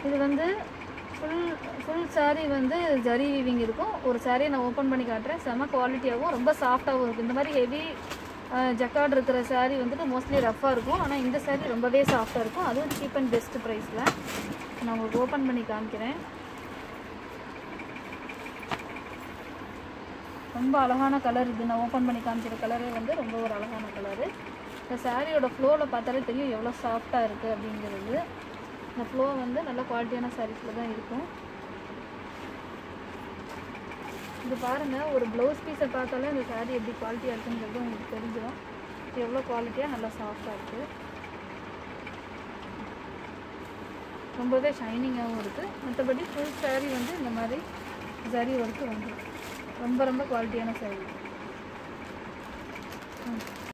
இது வந்து full full saree வந்து ஜரி வீவிங் இருக்கும் ஒரு saree நான் ஓப்பன் பண்ணி காட்டுறேன் செம குவாலிட்டியாகவும் ரொம்ப சாஃப்டாகவும் இருக்கும் இந்த மாதிரி ஹெவி ஜக்கார்டு இருக்கிற saree வந்துட்டு மோஸ்ட்லி ரஃப்பாக இருக்கும் ஆனால் இந்த saree ரொம்பவே சாஃப்டாக இருக்கும் அதுவும் சீப் அண்ட் பெஸ்ட் ப்ரைஸில் நான் உங்களுக்கு ஓப்பன் பண்ணி காமிக்கிறேன் ரொம்ப அழகான கலர் இது நான் ஓப்பன் பண்ணி காமிக்கிற கலரே வந்து ரொம்ப ஒரு அழகான கலரு இந்த சாரியோட ஃப்ளோவில் பார்த்தாலே தெரியும் எவ்வளோ சாஃப்டாக இருக்குது அப்படிங்கிறது இந்த ஃப்ளோ வந்து நல்ல குவாலிட்டியான சாரீஸில் தான் இருக்கும் இது பாருங்கள் ஒரு ப்ளவுஸ் பீஸை பார்த்தாலே இந்த saree எப்படி குவாலிட்டியாக இருக்குங்கிறது உங்களுக்கு தெரிஞ்சிடும் இது எவ்வளோ குவாலிட்டியாக நல்லா சாஃப்டாக இருக்குது ரொம்பவே ஷைனிங்காகவும் இருக்குது மற்றபடி ஃபுல் saree வந்து இந்த மாதிரி ஜரி ஒர்க்கு வந்துடும் ரொம்ப ரொம்ப குவாலிட்டியான saree ம்